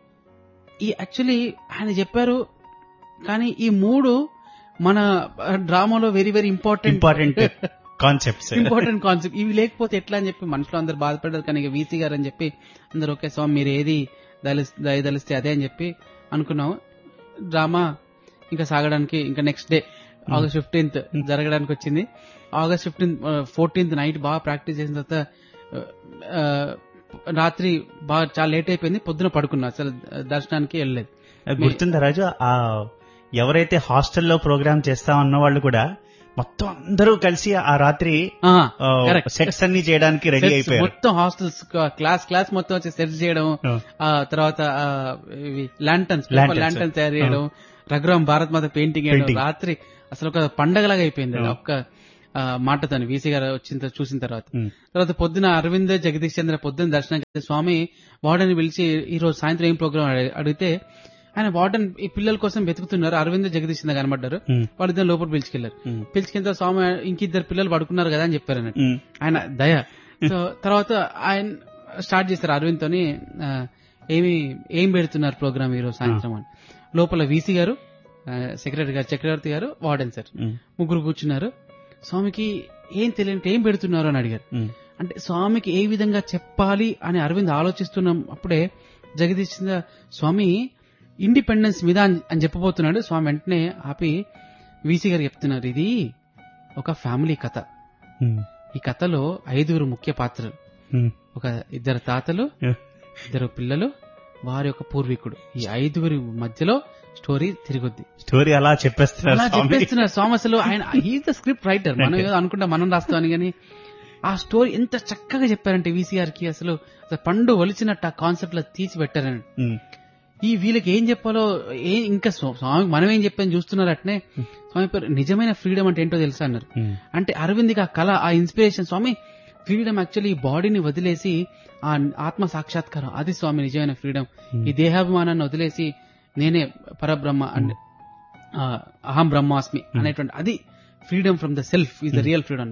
ఈ యాక్చువల్లీ ఆయన చెప్పారు కానీ ఈ మూడు మన డ్రామాలో very very important important concepts important concept ఇవి లేకపోతే ఎట్లా అని చెప్పి మనసులో అందరు బాధపడ్డారు కానీ ఇక వీసీ గారు అని చెప్పి అందరు ఓకే స్వామి మీరు ఏది దలిస్- దయదలిస్తే అదే అని చెప్పి అనుకున్నాం డ్రామా ఇంకా సాగడానికి ఇంకా నెక్స్ట్ డే ఆగస్ట్ ఫిఫ్టీన్త్ జరగడానికి వచ్చింది ఆగస్ట్ ఫిఫ్టీన్త్ ఫోర్టీన్త్ నైట్ బాగా ప్రాక్టీస్ చేసిన తర్వాత ఆ, రాత్రి బాగా చాలా లేట్ అయిపోయింది పొద్దున పడుకున్నా అసలు దర్శనానికి వెళ్ళలేదు గుర్తుందా రాజు ఆ ఎవరైతే హాస్టల్లో ప్రోగ్రామ్ చేస్తా ఉన్న వాళ్ళు కూడా మొత్తం అందరూ కలిసి ఆ రాత్రి ఆ, correct. సెట్స్ అన్ని చేయడానికి రెడీ Sets అయిపోయారు మొత్తం హాస్టల్స్ క్లాస్ క్లాస్ మొత్తం వచ్చి సెట్స్ చేయడం ఆ. ఆ తర్వాత ల్యాంటన్స్ Lanterns. ల్యాంటన్ తయారు చేయడం రఘురామ్ భారత్ మాత పెయింటింగ్ వేయడం Painting. రాత్రి అసలు ఒక పండగలాగా అయిపోయింది అది ఆ. ఒక్క ఆ, మాటతోని వీసీ గారు వచ్చిన తర్వాత- చూసిన తర్వాత ఉమ్. తర్వాత పొద్దున అరవింద్ జగదీష్ చంద్ర పొద్దున దర్శనం చేస్తే స్వామి వార్డెన్ పిలిచి ఈ రోజు సాయంత్రం ఏం ప్రోగ్రామ్ అడిగితే ఆయన వార్డెన్ ఈ పిల్లల కోసం వెతుకుతున్నారు అరవింద్ జగదీష్ చంద్ర కనబడ్డారు ఉమ్. వాళ్ళిద్దరు లోపల పిలిచుకెళ్లారు ఉమ్. పిలిచుకెళ్తే స్వామి ఇంకిద్దరు పిల్లలు పడుకున్నారు కదా అని చెప్పారు అన్నట్టు ఉమ్. ఆయన దయ సో తర్వాత ఆయన స్టార్ట్ చేశారు అరవింద్ తోని ఆ, ఏమి ఏం పెడుతున్నారు ప్రోగ్రామ్ ఈ రోజు సాయంత్రం అని లోపల వీసీ గారు సెక్రటరీ గారు చక్రవర్తి గారు వార్డెన్ సార్ ఉమ్. ముగ్గురు కూర్చున్నారు స్వామికి ఏం తెలియని ఏం పెడుతున్నారు అని అడిగారు ఉమ్. అంటే స్వామికి ఏ విధంగా చెప్పాలి అని అరవింద్ ఆలోచిస్తున్నాం అప్పుడే జగదీష్ చంద్ర స్వామి ఇండిపెండెన్స్ మీద అని అని చెప్పబోతున్నాడు స్వామి వెంటనే ఆపి వీసీ గారు చెప్తున్నారు ఇది ఒక ఫ్యామిలీ కథ ఉమ్. ఈ కథలో ఐదుగురు ముఖ్య పాత్రలు ఉమ్. ఒక ఇద్దరు తాతలు Yeah. ఇద్దరు పిల్లలు వారి యొక్క పూర్వీకుడు ఈ ఐదుగురి మధ్యలో స్టోరీ తిరిగొద్ది స్టోరీ అలా చెప్పేస్తున్నారు అలా స్వామి. చెప్పేస్తున్నారు స్వామి అసలు ఆయన హీఈ్ ద స్క్రిప్ట్ రైటర్ మనం ఏదో అనుకుంటా మనం రాస్తామని కానీ ఆ స్టోరీ ఎంత చక్కగా చెప్పారంటే వీసీఆర్ కి అసలు అసలు పండు ఒలిచినట్టు ఆ కాన్సెప్ట్ లో తీసి పెట్టారని ఉమ్. ఈ వీళ్ళకి ఏం చెప్పాలో ఏ ఇంకా స్వా- స్వామి మనం ఏం చెప్పాని చూస్తున్నారు అట్నే స్వామి పేరు నిజమైన ఫ్రీడమ్ అంటే ఏంటో తెలుసా అన్నారు ఉమ్. అంటే అరవింద్కి ఆ కళ ఆ ఇన్స్పిరేషన్ స్వామి ఫ్రీడమ్ యాక్చువల్లీ ఈ బాడీని వదిలేసి ఆ ఆత్మ సాక్షాత్కారం అది స్వామి నిజమైన ఫ్రీడమ్ ఈ దేహాభిమానాన్ని వదిలేసి నేనే పరబ్రహ్మ అండ్ ఆ, అహం బ్రహ్మాస్మి అనేటువంటి అది freedom from the self is the real freedom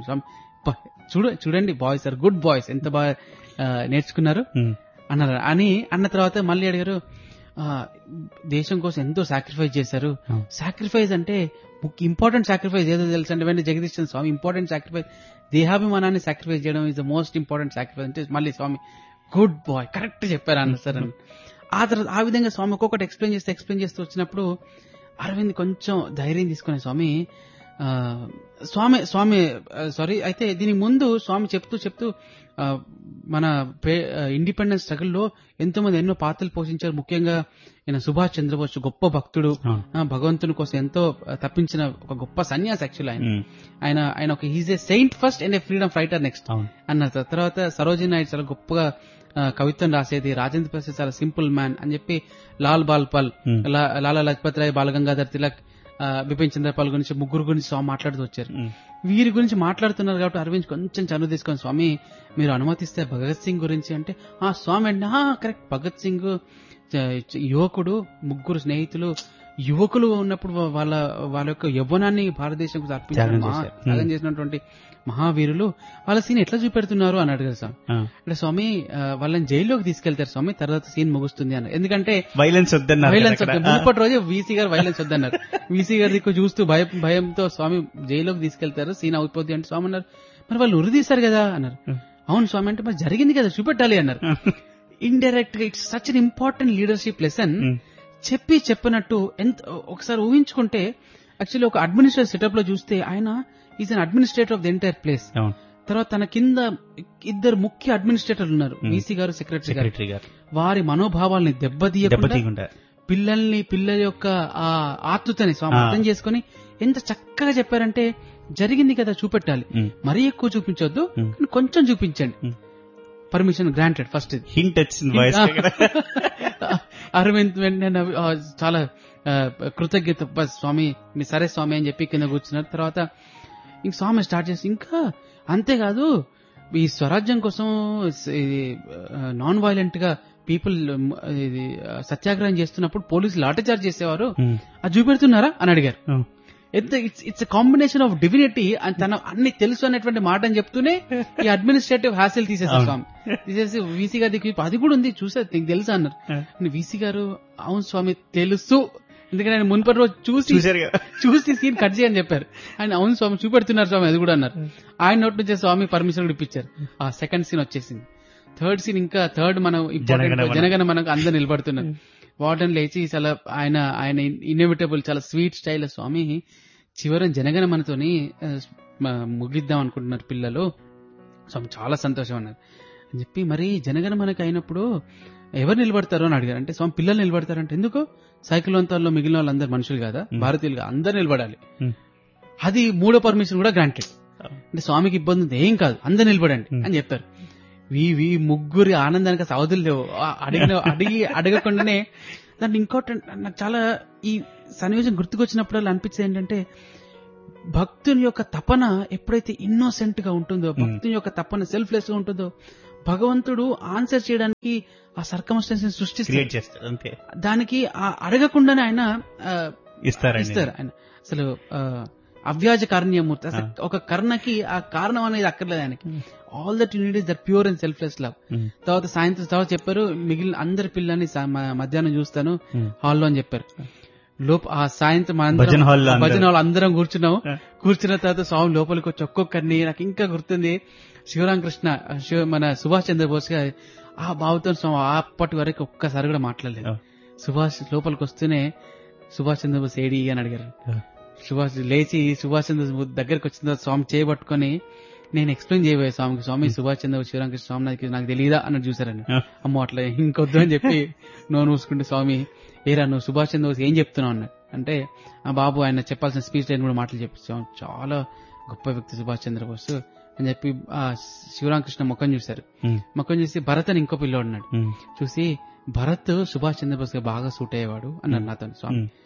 చూడ చూడండి బాయ్స్ ఆర్ గుడ్ బాయ్స్ ఎంత బాగా ఆ, నేర్చుకున్నారు ఉమ్. అన్నారు అని అన్న తర్వాత మళ్ళీ అడిగారు ఆ, దేశం కోసం ఎంతో సాక్రిఫైస్ చేశారు Hmm. సాక్రిఫైస్ అంటే ఇంపార్టెంట్ సాక్రిఫైస్ ఏదో తెలుసు అంటే వెంటనే జగదీష్ చంద్ర స్వామి ఇంపార్టెంట్ సాక్రిఫైస్ దేహాభిమానాన్ని సాక్రిఫైస్ చేయడం is the most important sacrifice అంటే మళ్ళీ స్వామి గుడ్ బాయ్ కరెక్ట్ చెప్పారు అన్న సార్ అని ఆ తర్వాత ఆ విధంగా స్వామి ఒక్కొక్కటి ఎక్స్ప్లెయిన్ చేస్తూ ఎక్స్ప్లెయిన్ చేస్తూ వచ్చినప్పుడు అరవింద్ కొంచెం ధైర్యం తీసుకునే స్వామి ఆ, స్వామి స్వామి సారీ అయితే దీనికి ముందు స్వామి చెప్తూ చెప్తూ ఆ, మన ఇండిపెండెన్స్ స్ట్రగుల్ లో ఎంతో మంది ఎన్నో పాత్రలు పోషించారు ముఖ్యంగా ఈయన సుభాష్ చంద్రబోస్ గొప్ప భక్తుడు అవును. ఆ, భగవంతుని కోసం ఎంతో ఆ, తప్పించిన ఒక గొప్ప సన్యాసి యాక్చువల్ ఆయన ఉమ్. ఆయన ఆయన ఒక is a saint first and a freedom fighter next అవును అన్నారు తర్వాత సరోజిని నాయుడు చాలా గొప్పగా ఆ, కవిత్వం రాసేది రాజేంద్ర ప్రసాద్ చాలా సింపుల్ మ్యాన్ అని చెప్పి లాల్ బాల్ పాల్ Hmm. లా- లాలా లజపత్ రాయ్ బాలగంగాధర్ తిలక్ ఆ, బిపిన్ చంద్రపాల్ గురించి ముగ్గురు గురించి స్వామి మాట్లాడుతూ వచ్చారు ఉమ్. వీరి గురించి మాట్లాడుతున్నారు కాబట్టి అరవింద్ కొంచెం చనువు తీసుకొని స్వామి మీరు అనుమతిస్తే భగత్ సింగ్ గురించి అంటే ఆ స్వామి అంటే కరెక్ట్ భగత్ సింగ్ చ- చ- యువకుడు ముగ్గురు స్నేహితులు యువకులు ఉన్నప్పుడు వా- వాళ్ళ వాళ్ళ యొక్క యవ్వనాన్ని భారతదేశం అర్పించిన త్యాగం మహా- చేశారు. త్యాగం చేసినటువంటి మహావీరులు వాళ్ళ సీన్ ఎట్లా చూపెడుతున్నారు అని అడిగారు స్వామి ఆ. అంటే స్వామి ఆ, వాళ్ళని జైల్లోకి తీసుకెళ్తారు స్వామి తర్వాత సీన్ ముగుస్తుంది అని ఎందుకంటే వైలెన్స్ వద్దన్నారు వైలెన్స్ కదా వద్దు అక్కడ. మునుపటి రోజే వీసీ గారు వైలెన్స్ వద్దన్నారు వీసీ గారి దిక్కు చూస్తూ భయం భయంతో స్వామి జైల్లోకి తీసుకెళ్తారు సీన్ అయిపోద్ది అంటే స్వామి అన్నారు మరి వాళ్ళు ఉరిదీశారు కదా అన్నారు అవును స్వామి అంటే మరి జరిగింది కదా చూపెట్టాలి అన్నారు ఇండైరెక్ట్ గా it's such an important leadership lesson um. చెప్పి చెప్పినట్టు ఎంత ఒకసారి ఊహించుకుంటే యాక్చువల్లీ ఒక అడ్మినిస్ట్రేటివ్ సెటప్ లో చూస్తే ఆయన is an administrator of the entire place అవును తర్వాత తన కింద ఇద్దరు ముఖ్య అడ్మినిస్ట్రేటర్లు ఉన్నారు Hmm. వీసీ గారు సెక్రటరీ గారు సెక్రటరీ గారు వారి మనోభావాల్ని దెబ్బతీయకుండా దెబ్బతీయకుండా పిల్లల్ని పిల్లల యొక్క ఆ ఆతృతని స్వామి ఆ. అర్థం చేసుకుని ఎంత చక్కగా చెప్పారంటే జరిగింది కదా చూపెట్టాలి ఉమ్. మరీ ఎక్కువ చూపించొద్దు ఉమ్. కానీ కొంచెం చూపించండి ఉమ్. పర్మిషన్ గ్రాంటెడ్ ఫస్ట్ ఇది హింట్ వచ్చింది వాయిస్ అరవింద్ వెంటనే నవ్వి, ఆ, చాలా ఆ, కృతజ్ఞత బస్ స్వామి మీ సరే స్వామి అని చెప్పి కింద కూర్చున్నారు తర్వాత ఇంక స్వామి స్టార్ట్ చేసి ఇంకా అంతేకాదు ఈ స్వరాజ్యం కోసం ఇది నాన్ వైలెంట్ గా పీపుల్ ఇది ఆ, సత్యాగ్రహం చేస్తున్నప్పుడు పోలీసులు లాఠీచార్జ్ చేసేవారు అది చూపెడుతున్నారా అని అడిగారు ఎంత it's it's combination of divinity అని తన అన్ని తెలుసు అనేటువంటి మాట అని చెప్తూనే ఈ అడ్మినిస్ట్రేటివ్ హ్యాసిల్ తీసేసారు అవును. స్వామి తీసేసి వీసీ గారి దగ్గరికి అది కూడా ఉంది చూసా నీకు తెలుసా అన్నారు వీసీ గారు అవును స్వామి తెలుసు ఎందుకంటే ఆయన మున్పటి రోజు చూసి చూశారు కదా చూసి సీన్ కట్ చేయని చెప్పారు ఆయన అవును స్వామి చూపెడుతున్నారు స్వామి అది కూడా అన్నారు ఆయన నోటి నుంచి స్వామి పర్మిషన్ కూడా ఇప్పించారు ఆ సెకండ్ సీన్ వచ్చేసింది థర్డ్ సీన్ ఇంకా థర్డ్ మనం important జనగణమన. జనగణ మనకు అందరు నిలబడుతున్నారు వార్డెన్ లేచి చాలా ఆయన ఆయన ఇన్నోవేటబుల్ చాలా స్వీట్ స్టైల్ స్వామి చివరి జనగణ మనతోని ఆ, మ- ముగిద్దాం అనుకుంటున్నారు పిల్లలు స్వామి చాలా సంతోషం అన్నారు అని చెప్పి మరి జనగణ మనకి అయినప్పుడు ఎవరు నిలబడతారు అని అడిగారు అంటే స్వామి పిల్లలు నిలబడతారంటే ఎందుకు సైకిల్ వంతాల్లో మిగిలిన వాళ్ళందరూ మనుషులు కదా Hmm. భారతీయులుగా అందరు నిలబడాలి Hmm. అది మూడో పర్మిషన్ కూడా గ్రాంటెడ్ అంటే స్వామికి ఇబ్బంది ఉంది ఏం కాదు అందరు నిలబడండి Hmm. అని చెప్పారు వీ వీ ముగ్గురి ఆనందానికి అసలు అవధులు లేవు ఆ అడిగిన అడిగి అడగకుండానే దాంట్లో ఇంకోటి నాకు చాలా ఈ సన్నివేశం గుర్తుకొచ్చినప్పుడు అనిపించేది ఏంటంటే భక్తుని యొక్క తపన ఎప్పుడైతే ఇన్నోసెంట్ గా ఉంటుందో భక్తుని యొక్క తపన సెల్ఫ్లెస్ గా ఉంటుందో భగవంతుడు ఆన్సర్ చేయడానికి ఆ సర్కమస్టెన్స్ సృష్టిస్తారు క్రియేట్ చేస్తారు అంతే దానికి ఆ అడగకుండానే ఆయన ఆ, ఇస్తారండి ఇస్తారు ఆయన అసలు ఆ, అవ్యాజ కారణ్యమూర్తి అసలు ఒక కర్ణకి ఆ కారణం అనేది అక్కర్లేదు ఆయనకి all that unit is that pure and selfless love Hmm. తర్వాత సాయంత్రం తర్వాత చెప్పారు మిగిలిన అందరి పిల్లల్ని సా- మ- మధ్యాహ్నం చూస్తాను Hmm. హాల్లో అని చెప్పారు లోప ఆ సాయంత్రం మనందరం- భజన హాల్లో ఆ అందరూ. భజన హాల్ అందరం కూర్చున్నాం Yeah. కూర్చున్న తర్వాత స్వామి లోపలికి వచ్చి ఒక్కొక్కరిని నాకు ఇంకా గుర్తుంది శివరామకృష్ణ శివ మన సుభాష్ చంద్రబోస్ గారు ఆ బాబుతో స్వామి అప్పటి వరకు ఒక్కసారి కూడా మాట్లాడలేదు Oh. సుభాష్ లోపలికి వస్తూనే సుభాష్ చంద్రబోస్ ఏడి అని అడిగారు Yeah. సుభాష్ లేచి సుభాష్ చంద్రబోస్ దగ్గరికి వచ్చిన తర్వాత స్వామి చేయబట్టుకొని నేను ఎక్స్ప్లెయిన్ చేయబోయే స్వామికి స్వామి సుభాష్ చంద్రబోస్ శివరామకృష్ణ స్వామి నాకు నాకు తెలియదా అన్నట్టు చూసారండి Yeah. అమ్మో అట్లా ఇంకొద్దు అని చెప్పి నోరు మూసుకుంటే స్వామి ఏరా నువ్వు సుభాష్ చంద్రబోస్ ఏం చెప్తున్నావు అన్నాడు అంటే ఆ బాబు ఆయన చెప్పాల్సిన స్పీచ్ లైన్ కూడా మాటలు చెప్పి చాలా గొప్ప వ్యక్తి సుభాష్ చంద్రబోస్ అని చెప్పి ఆ శివరామకృష్ణ ముఖం చూశారు Hmm. ముఖం చూసి భరత్ అని ఇంకో పిల్లోడు ఉన్నాడు Hmm. చూసి భరత్ సుభాష్ చంద్రబోస్ గా బాగా సూట్ అయ్యేవాడు అన్నారు నాతో స్వామి Hmm.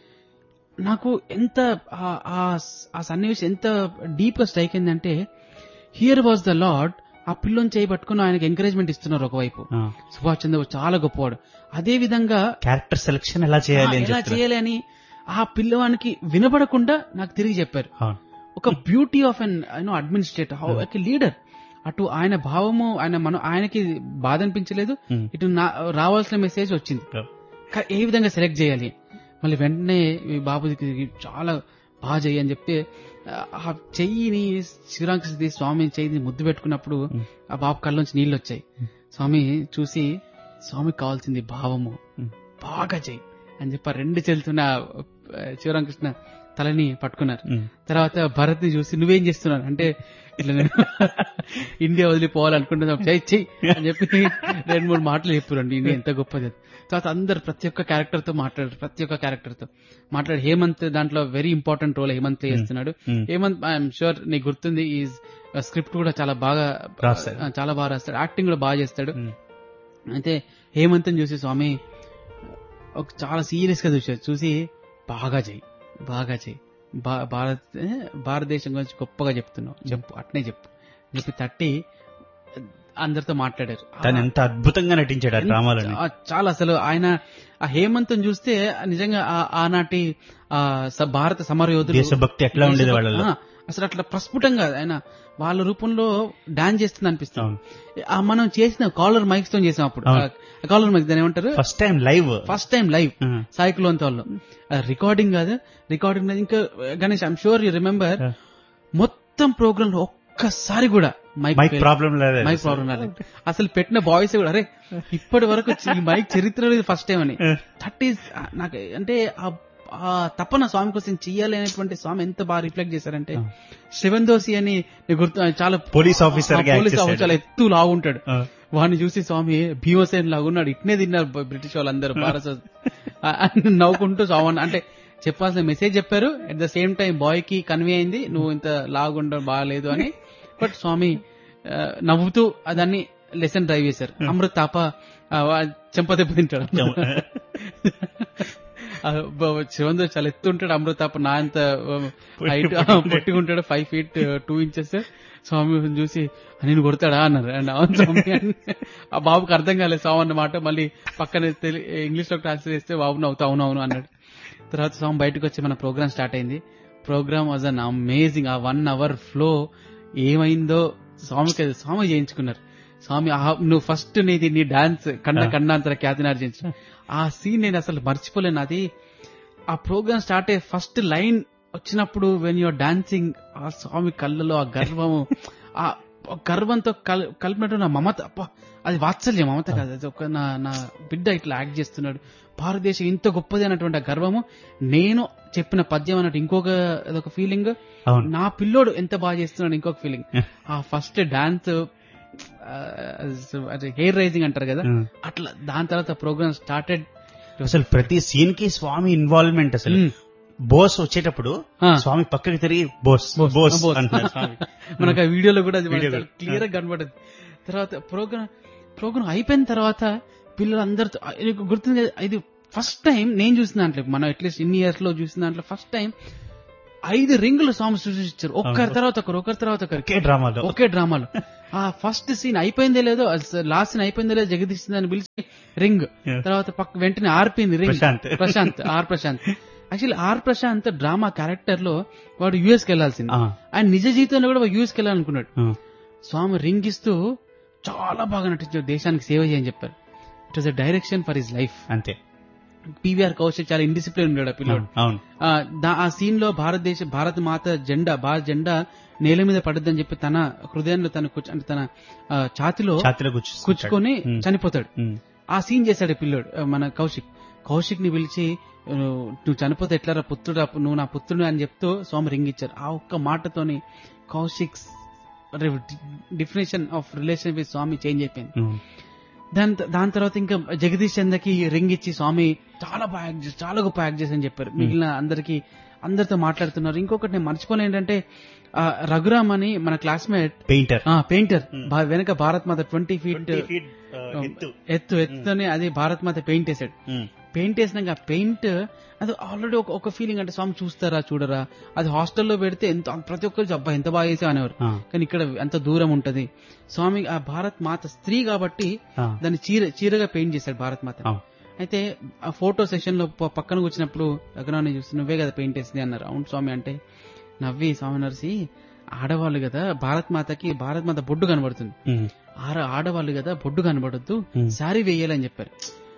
నాకు ఎంత ఆ- ఆ- ఆ సన్నివేశం ఎంత డీప్ గా స్ట్రైక్ అయిందంటే హియర్ వాజ్ ద లార్డ్ ఆ పిల్లని చేయి పట్టుకుని ఆయనకి ఎంకరేజ్మెంట్ ఇస్తున్నారు ఒకవైపు ఆ. సుభాష్ చంద్రబోస్ చాలా గొప్పవాడు అదే విధంగా క్యారెక్టర్ సెలెక్షన్ ఎలా చేయాలి అని ఆ, ఎలా చెప్తున్నారు. చేయాలి అని ఆ పిల్లవానికి వినపడకుండా నాకు తిరిగి చెప్పారు అవును. ఒక beauty of an you know administrator how ఒక లీడర్ అటు ఆయన భావము ఆయన మనం ఆయనకి బాధ అనిపించలేదు Hmm. ఇటు నా- రావాల్సిన మెసేజ్ వచ్చింది Yeah. కా- ఏ విధంగా సెలెక్ట్ చేయాలి మళ్ళీ వెంటనే ఈ బాబుకి చాలా బాగా చెయ్యి అని చెప్పి ఆ చెయ్యిని శ్రీరామకృష్ణ స్వామి చెయ్యిని ముద్దు పెట్టుకున్నప్పుడు Hmm. ఆ బాబు కళ్ళలోంచి నీళ్ళు వచ్చాయి స్వామి చూసి స్వామికి కావాల్సింది భావము Hmm. బాగా చెయ్యి అని చెప్పి ఆ రెండు చెల్తున్న శివరామకృష్ణ తలని పట్టుకున్నారు Hmm. తర్వాత భరత్ ని చూసి నువ్వేం చేస్తున్నావు అంటే ఇట్లా నేను ఇండియా వదిలిపోవాలనుకుంటున్నా చెయ్యి చెయ్యి అని చెప్పి రెండు మూడు మాటలు చెప్పారండి ఇండియా ఎంత గొప్పది అది. తర్వాత అందరు ప్రతి ఒక్క క్యారెక్టర్ తో మాట్లాడారు ప్రతి ఒక్క క్యారెక్టర్ తో మాట్లాడు హేమంత్ దాంట్లో very important role Hemanth play చేస్తున్నాడు Hmm. హేమంత్ ఐఎమ్ షూర్ నీకు గుర్తుంది ఈ స్క్రిప్ట్ కూడా చాలా బాగా రాస్తాడు. ఆ, చాలా బాగా రాస్తాడు యాక్టింగ్ కూడా బాగా చేస్తాడు Hmm. అయితే హేమంత్ చూసి స్వామి ఒక చాలా సీరియస్ గా చూసాడు చూసి బాగా చెయ్యి బాగా చెయ్యి భా- భారత్ ఏ, భారతదేశం గురించి గొప్పగా చెప్తున్నావు చెప్పు అట్నే చెప్పు చెప్పి తట్టి అందరితో మాట్లాడారు తను ఎంత అద్భుతంగా నటించాడు ఆ డ్రామాలని ఆ, చాలా అసలు ఆయన ఆ హేమంతం చూస్తే నిజంగా ఆ- ఆనాటి ఆ స- భారత సమర యోధులు దేశభక్తి ఎట్లా ఉండేది దేశభక్తి- వాళ్ళలో ఆ, అసలు అట్లా ప్రస్ఫుటంగా ఆయన వాళ్ళ రూపంలో డాన్స్ చేస్తుంది అనిపిస్తుంది అవును. ఆ మనం చేసిన కాలర్ మైక్స్ తో చేసాం అప్పుడు అవును. కాలర్ మైక్స్ దాని ఏమంటారు first time live first time live సాయికులోంత వాళ్ళు రికార్డింగ్ కాదు రికార్డింగ్ ఇంకా Ganesh I'm sure you remember Yeah. మొత్తం ప్రోగ్రామ్ లో ఒక్కసారి కూడా మైక్ మైక్ ప్రాబ్లం లేదు మైక్ ప్రాబ్లం రాలేదు అసలు పెట్టిన బాయ్స్ కూడా అరే ఇప్పటి వరకు చి- ఈ మైక్ చరిత్రలో ఇది ఫస్ట్ టైం అని దట్ ఈస్ నాకు అంటే ఆ- ఆ తపన స్వామి కోసం చెయ్యాలి అనేటువంటి స్వామి ఎంత బాగా రిఫ్లెక్ట్ చేశారంటే ఆ. శివన్ దోసి అని నీకు గుర్తు చాలా పోలీస్ ఆఫీసర్ గా పోలీస్ act ఆఫీసర్ చేశాడు. చాలా ఎత్తు లాగుంటాడు ఆ. వాడిని చూసి స్వామి భీమసేన్ లాగున్నాడు ఇట్నే తిన్నారు బ- బ్రిటిష్ వాళ్ళందరూ భారత ఆ, అని నవ్వుకుంటూ స్వామి అంటే చెప్పాల్సిన మెసేజ్ చెప్పారు at the same time boy కి కన్వే అయింది నువ్వు ఇంత లాగుండడం బాగాలేదు అని బట్ స్వామి ఆ, నవ్వుతూ ఆ దాన్ని లెసన్ డ్రైవ్ చేశారు అమృత్ తాప ఆ, వా- చెంప దెబ్బ తింటాడు శివంతో చాలా ఎత్తు ఉంటాడు అమృత్ తాప నా అంత హైట్ పొట్టిగుంటాడు five feet two inches Swami చూసి నేను కొడతాడా అన్నారు అండ్ అవును స్వామి అని. ఆ బాబుకి అర్థం కాలేదు స్వామి అన్నమాట మళ్ళీ పక్కన ఇంగ్లీష్ లో ట్రాన్స్లేట్ చేస్తే బాబు నవ్వుతా అవును అవును అన్నాడు తర్వాత స్వామి బయటకు వచ్చి మన ప్రోగ్రామ్ స్టార్ట్ అయింది ప్రోగ్రామ్ వాజ్ అన్ అమేజింగ్ ఆ వన్ అవర్ ఫ్లో ఏమైందో స్వామికి అది స్వామి చేయించుకున్నారు స్వామి ఆ- నువ్వు ఫస్ట్ నీది నీ డాన్స్ కన్న కన్నాంతర ఖ్యాతిని చేయించు ఆ సీన్ నేను అసలు మర్చిపోలేను అది ఆ ప్రోగ్రామ్ స్టార్ట్ అయ్యే ఫస్ట్ లైన్ వచ్చినప్పుడు వెన్ యూర్ డాన్సింగ్ ఆ స్వామి కళ్ళలో ఆ గర్వము ఆ గర్వంతో కల్- కలిపినట్టు నా మమత అబ్బా, అది వాత్సల్యం మమత కాదు అది ఒక నా నా బిడ్డ ఇట్లా యాక్ట్ చేస్తున్నాడు భారతదేశం ఇంత గొప్పది అన్నటువంటి ఆ గర్వము నేను చెప్పిన పద్యం అన్నట్టు ఇంకొక అదొక ఫీలింగ్ అవును నా పిల్లోడు ఎంత బాగా చేస్తున్నాడు ఇంకొక ఫీలింగ్ ఆ ఫస్ట్ డాన్స్ హెయిర్ రైజింగ్ అంటారు కదా ఉం. అట్లా దాని తర్వాత ప్రోగ్రామ్ స్టార్టెడ్ అసలు ప్రతి సీన్ కి స్వామి ఇన్వాల్వ్మెంట్ అసలు బోస్ వచ్చేటప్పుడు ఆ. స్వామి పక్కకి తిరిగి బోస్ బోస్, బోస్ బోస్. అంటున్నారు స్వామి మనకు ఆ వీడియోలో కూడా అది వీడియోలో. క్లియర్ గా కనబడదు తర్వాత ప్రోగ్రామ్ ప్రోగ్రామ్ అయిపోయిన తర్వాత పిల్లలందరితో ఆ, నీకు గుర్తుంది కదా, ఇది ఫస్ట్ టైం నేను చూసిన దాంట్లో మనం అట్లీస్ట్ ఇన్ని ఇయర్స్ లో చూసిన దాంట్లో ఫస్ట్ టైం ఐదు రింగులు సాంగ్స్ సృష్టించారు ఒక్కరి అవును. తర్వాత ఒకరు ఒకరి తర్వాత ఒకరు ఒకే డ్రామాలో ఒకే డ్రామాలో ఆ ఫస్ట్ సీన్ అయిపోయిందే లేదో లాస్ట్ సీన్ అయిపోయిందే లేదో జగదీష్ అని పిలిచి రింగ్ Yeah. తర్వాత పక్క వెంటనే ఆర్పింది ring Prashanth. Prashanth R Prashanth actually R Prashanth drama character లో వాడు యుఎస్ కి వెళ్లాల్సింది ఆ, ఆయన నిజ జీవితంలో కూడా యుఎస్ కి వెళ్ళాలనుకున్నాడు ఆ, స్వామి రింగ్ ఇస్తూ చాలా బాగా నటించాడు దేశానికి సేవ చేయని చెప్పారు it was a direction for his life అంతే పీవీఆర్ కౌశిక్ చాలా ఇండిసిప్లిన్ ఉన్నాడు ఆ పిల్లోడు అవును ఆ, దా- ఆ సీన్ లో భారతదేశ భారత మాత జెండా భారత జెండా నేల మీద పడద్దని చెప్పి తన హృదయంలో తన కూర్చు- అంటే తన ఆ, ఛాతిలో ఛాతిలో కూర్చు కూర్చుకొని ఉమ్. చనిపోతాడు ఉమ్, ఆ సీన్ చేశాడు ఈ పిల్లోడు ఆ, మన కౌశిక్ కౌశిక్ ని పిలిచి "నువ్వు నువ్వు చనిపోతే ఎట్లా పుత్రుడు నువ్వు నా పుత్రుడు అని చెప్తూ స్వామి రింగ్ ఇచ్చారు ఆ ఒక్క మాటతోని Kaushik definition of relation with Swami change అయిపోయింది ఉమ్, దాని దాని తర్వాత ఇంకా జగదీష్ చందకి రింగ్ ఇచ్చి స్వామి చాలా బాగా యాక్ట్ చేసి చాలా గొప్ప యాక్ట్ చేసి అని చెప్పారు మిగిలిన అందరికి అందరితో మాట్లాడుతున్నారు ఇంకొకటి నేను మర్చిపోలే ఏంటంటే ఆ, రఘురామ్ అని మన క్లాస్మేట్ పెయింటర్ పెయింటర్ Hmm. వెనక భారత్ మాత ట్వంటీ ఫీట్ 20 feet, ఆ, ఎత్తు ఎత్తు ఎత్తుతోనే అది భారత్ మాత పెయింట్ వేసాడు ఉమ్, పెయింట్ వేసినాక ఆ పెయింట్ అది ఆల్రెడీ ఒక ఒక ఫీలింగ్ అంటే స్వామి చూస్తారా చూడరా అది హాస్టల్లో పెడితే ఎంత ప్రతి ఒక్కరు అబ్బా ఎంత బాగా వేసా అనేవారు ఆ, కానీ ఇక్కడ అంత దూరం ఉంటది స్వామి ఆ భారత్ మాత స్త్రీ కాబట్టి ఆ, దాన్ని చీర చీరగా పెయింట్ చేశాడు భారత్ మాత ఆ, అయితే ఆ ఫోటో సెషన్ లో ప- పక్కన కూర్చున్నప్పుడు రఘునాథ్ చూసి నువ్వే కదా పెయింట్ వేసింది అన్నారు అవును స్వామి అంటే నవ్వి స్వామి నర్సి ఆడవాళ్ళు కదా భారత్ మాతకి భారత్ మాత బొడ్డు కనబడుతుంది ఉమ్, ఆడ ఆడవాళ్ళు కదా బొడ్డు కనబడద్దు ఉమ్. శారీ వేయాలని చెప్పారు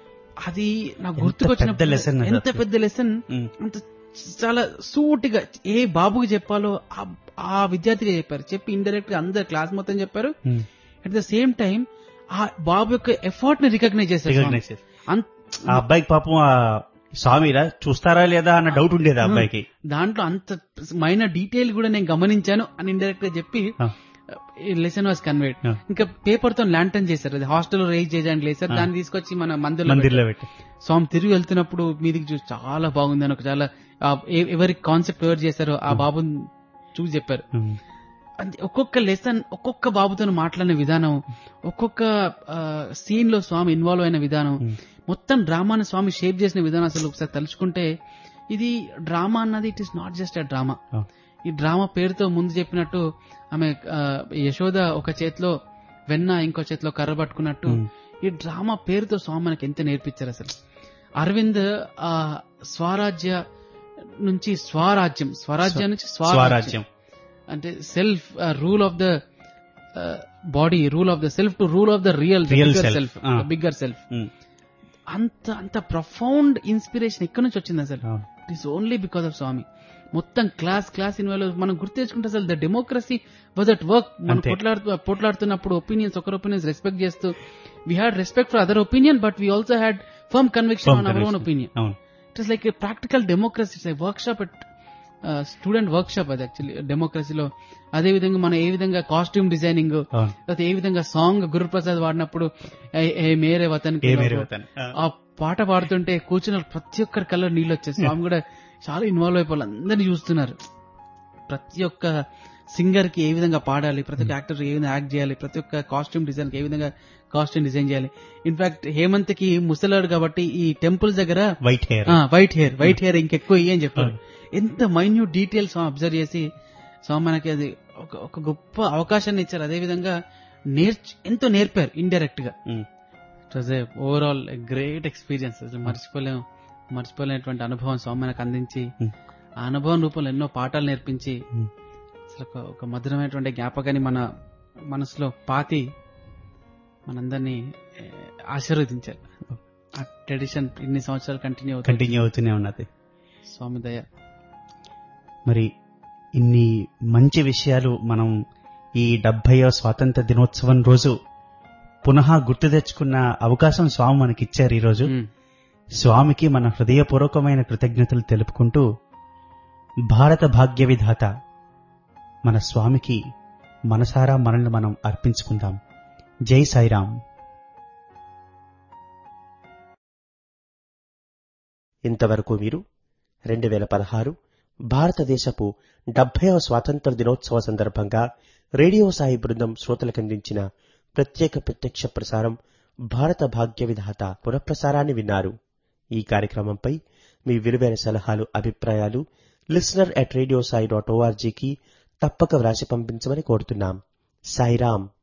అది నాకు ఎంత గుర్తుకొచ్చిన పెద్ద lesson అది ఎంత అసలు. పెద్ద లెసన్ ఉమ్, అంత చాలా సూటిగా ఏ బాబుకి చెప్పాలో ఆ- ఆ విద్యార్థిగా చెప్పారు చెప్పి ఇండైరెక్ట్ గా అందరు క్లాస్ మొత్తం చెప్పారు um. At the same time ఆ బాబు యొక్క ఎఫర్ట్ ని రికగ్నైజ్ చేశారు స్వామి. Recognize చేశారు. అంత- ఆ అబ్బాయికి పాపం ఆ స్వామిరా చూస్తారా లేదా అన్న డౌట్ ఉండేది ఆ అబ్బాయికి దాంట్లో అంత మైనర్ డీటెయిల్ కూడా నేను గమనించాను అని ఇండైరెక్ట్ గా చెప్పి ఆ. లెసన్ వాజ్ కన్వేడ్ ఆ. ఇంకా పేపర్ తో ల్యాంటన్ చేశారు అది హాస్టల్ రేజ్ చేయడానికి లేసారు ఆ. దాన్ని తీసుకొచ్చి మన మందిర్లో మందిర్లో పెట్టి స్వామి తిరిగి వెళ్తున్నప్పుడు మీదికి చూసి చాలా బాగుంది అని ఒక చాలా ఆ, ఎ- ఎవరి కాన్సెప్ట్ ఎవరు చేశారో ఆ బాబుని చూసి చెప్పారు ఉమ్, అంతే ఒక్కొక్క లెసన్ ఒక్కొక్క బాబుతో మాట్లాడిన విధానం ఒక్కొక్క సీన్ లో స్వామి ఇన్వాల్వ్ అయిన విధానం ఉమ్. మొత్తం డ్రామాని స్వామి షేప్ చేసిన విధానం అసలు ఒకసారి తలుచుకుంటే ఇది డ్రామా అన్నది it is not just a drama ఆ. ఈ డ్రామా పేరుతో ముందు చెప్పినట్టు ఆమె ఆ, యశోద ఒక చేతిలో వెన్న ఇంకో చేతిలో కర్ర పట్టుకున్నట్టు ఉమ్. ఈ డ్రామా పేరుతో స్వామి మనకి ఎంత నేర్పించారు అసలు అరవింద్ ఆ స్వరాజ్య నుంచి స్వరాజ్యం స్వరాజ్యం నుంచి స్వరాజ్యం స్వరాజ్యం అంటే self rule of the body rule of the self to rule of the real Real self. Self ఆ. బిగ్గర్ సెల్ఫ్ ఉమ్, అంత అంత ప్రొఫౌండ్ ఇన్స్పిరేషన్ ఎక్కడి నుంచి వచ్చింది అసలు అవును. It is only because of Swami మొత్తం క్లాస్ క్లాస్ ఇన్వాల్వ్ మనం గుర్తు తెచ్చుకుంటే అసలు the democracy was at work మనం అంతే. పోట్లాడుతూ పోట్లాడుతున్నప్పుడు ఒపీనియన్స్ ఒకరి ఒపీనియన్స్ రెస్పెక్ట్ చేస్తూ we had respect for other opinion but we also had firm conviction Firm on our own conviction. Opinion అవును it is like a practical democracy it's workshop at student workshop అది actually డెమోక్రసీలో అదే విధంగా మనం ఏ విధంగా costume designing అవును లేకపోతే ఏ విధంగా సాంగ్ గురుప్రసాద్ వాడినప్పుడు ఏ- ఏ మేరే వతన్ ఏ మేరే వతన్. ఆ. ఆ పాట పాడుతుంటే కూర్చున్న ప్రతి ఒక్కరి కళ్ళ నీళ్ళు వచ్చాయి స్వామి కూడా చాలా ఇన్వాల్వ్ అయిపోవాలి అందరినీ చూస్తున్నారు ప్రతి ఒక్క సింగర్ కి ఏ విధంగా పాడాలి ప్రతి ఒక్క యాక్టర్ ఏ విధంగా యాక్ట్ చేయాలి ప్రతి ఒక్క కాస్ట్యూమ్ డిజైన్ కి ఏ విధంగా కాస్ట్యూమ్ డిజైన్ చేయాలి ఇన్ఫాక్ట్ హేమంత్ కి ముసలాడు కాబట్టి ఈ టెంపుల్స్ దగ్గర white hair white hair white hair ఇంకెక్కువ ఇయ్యి అని చెప్పారు ఎంత మైన్యూట్ డీటెయిల్స్ అబ్జర్వ్ చేసి సో మనకి అది ఒక ఒక గొప్ప అవకాశాన్ని ఇచ్చారు అదే విధంగా నేర్చు ఎంతో నేర్పారు ఇండైరెక్ట్ గా it was a overall great experience అసలు మర్చిపోలేము మర్చిపోలేనటువంటి అనుభవం స్వామి మనకు అందించి Hmm. ఆ అనుభవం రూపంలో ఎన్నో పాఠాలు నేర్పించి Hmm. అసలు ఒక- ఒక మధురమైనటువంటి జ్ఞాపకాన్ని మన మనసులో పాతి మనందరినీ ఏ, ఆశీర్వదించారు ఆ ట్రెడిషన్ ఇన్ని సంవత్సరాలు కంటిన్యూ అవుతుంది కంటిన్యూ అవుతూనే ఉన్నది స్వామి దయ మరి ఇన్ని మంచి విషయాలు మనం ఈ డెబ్బైవ స్వాతంత్ర దినోత్సవం రోజు పునః గుర్తు తెచ్చుకున్న అవకాశం స్వామి మనకిచ్చారు ఈ రోజు Hmm. స్వామికి మన హృదయపూర్వకమైన కృతజ్ఞతలు తెలుపుకుంటూ భారత భాగ్య విధాత మన స్వామికి మనసారా మనల్ని మనం అర్పించుకుందాం జై సాయిరాం ఇంతవరకు మీరు రెండు వేల పదహారు భారతదేశపు డెబ్బైవ స్వాతంత్ర దినోత్సవ సందర్భంగా రేడియో సాయి బృందం శ్రోతలకందించిన ప్రత్యేక ప్రత్యక్ష ప్రసారం భారత భాగ్య విధాత పునఃప్రసారాన్ని విన్నారు ఈ కార్యక్రమంపై మీ విలువైన సలహాలు అభిప్రాయాలు listener at radio Sai dot ఓఆర్జీకి తప్పక వ్రాసి పంపించమని కోరుతున్నాం సాయిరాం